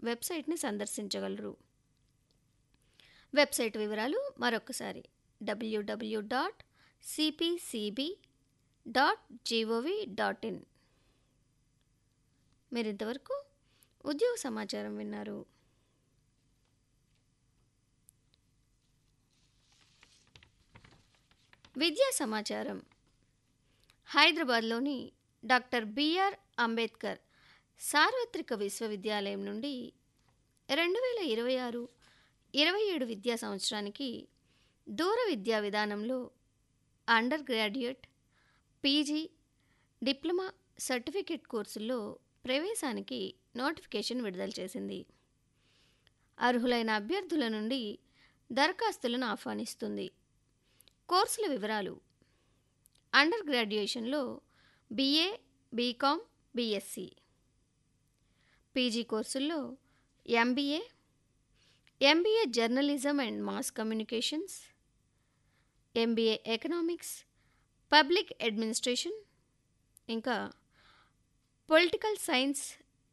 వెబ్సైట్ని సందర్శించగలరు వెబ్సైట్ వివరాలు మరొకసారి WW dot CPCB dot GOV dot in మీరు ఇంతవరకు ఉద్యోగ సమాచారం విన్నారు విద్యా సమాచారం హైదరాబాద్లోని డాక్టర్ బిఆర్ అంబేద్కర్ సార్వత్రిక విశ్వవిద్యాలయం నుండి రెండు వేల ఇరవై ఆరు ఇరవై ఏడు విద్యా సంవత్సరానికి దూర విద్యా విధానంలో undergraduate PG diploma certificate కోర్సుల్లో ప్రవేశానికి నోటిఫికేషన్ విడుదల చేసింది అర్హులైన అభ్యర్థుల నుండి దరఖాస్తులను ఆహ్వానిస్తుంది కోర్సుల వివరాలు అండర్ గ్రాడ్యుయేషన్లో బీఏ బీకామ్ బీఎస్సీ పీజీ కోర్సుల్లో MBA MBA journalism and mass communications MBA economics public administration ఇంకా పొలిటికల్ సైన్స్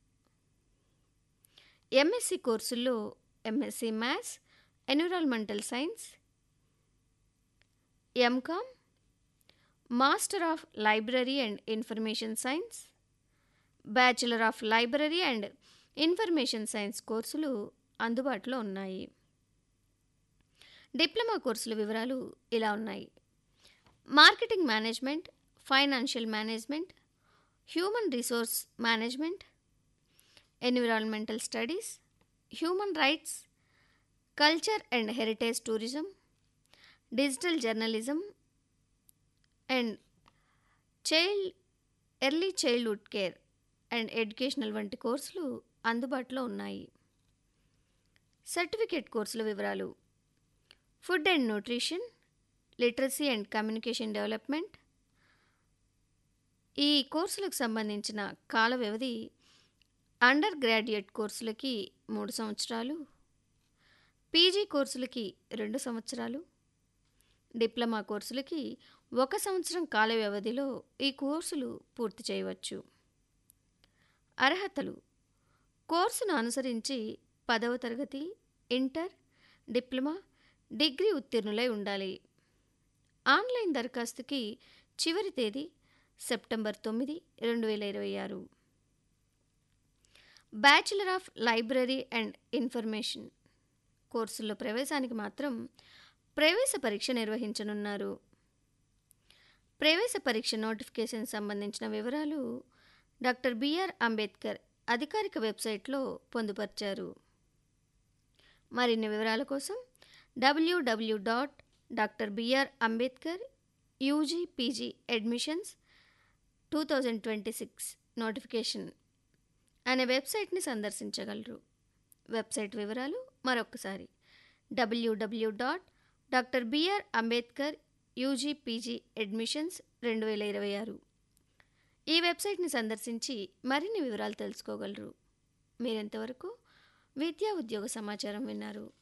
ఎంఎస్సి కోర్సుల్లో MSc maths environmental science MCom master of library and information science bachelor of library and information science కోర్సులు అందుబాటులో ఉన్నాయి diploma కోర్సుల వివరాలు ఇలా ఉన్నాయి marketing management financial management human resource management environmental studies human rights culture and heritage tourism digital journalism and child early childhood care and educational వంటి కోర్సులు అందుబాటులో ఉన్నాయి సర్టిఫికేట్ కోర్సుల వివరాలు food and nutrition literacy and communication development ఈ కోర్సులకు సంబంధించిన కాల వ్యవధి అండర్ గ్రాడ్యుయేట్ కోర్సులకి మూడు సంవత్సరాలు పీజీ కోర్సులకి రెండు సంవత్సరాలు డిప్లొమా కోర్సులకి ఒక సంవత్సరం కాల వ్యవధిలో ఈ కోర్సులు పూర్తి చేయవచ్చు అర్హతలు కోర్సును అనుసరించి పదవ తరగతి ఇంటర్ డిప్లొమా డిగ్రీ ఉత్తీర్ణులై ఉండాలి ఆన్లైన్ దరఖాస్తుకి చివరి తేదీ సెప్టెంబర్ తొమ్మిది రెండు వేల ఇరవై ఆరు bachelor of library and information కోర్సుల్లో ప్రవేశానికి మాత్రం ప్రవేశ పరీక్ష నిర్వహించనున్నారు ప్రవేశ పరీక్ష నోటిఫికేషన్ సంబంధించిన వివరాలు డాక్టర్ బిఆర్ అంబేద్కర్ అధికారిక వెబ్సైట్లో పొందుపరిచారు మరిన్ని వివరాల కోసం WW dot doctor B R Ambedkar UG PG admissions two thousand twenty six notification అనే వెబ్సైట్ని సందర్శించగలరు వెబ్సైట్ వివరాలు మరొకసారి WW dot doctor B R Ambedkar UG PG admissions రెండు వేల ఇరవై ఆరు ఈ వెబ్సైట్ని సందర్శించి మరిన్ని వివరాలు తెలుసుకోగలరు మీరెంతవరకు విద్యా ఉద్యోగ సమాచారం విన్నారు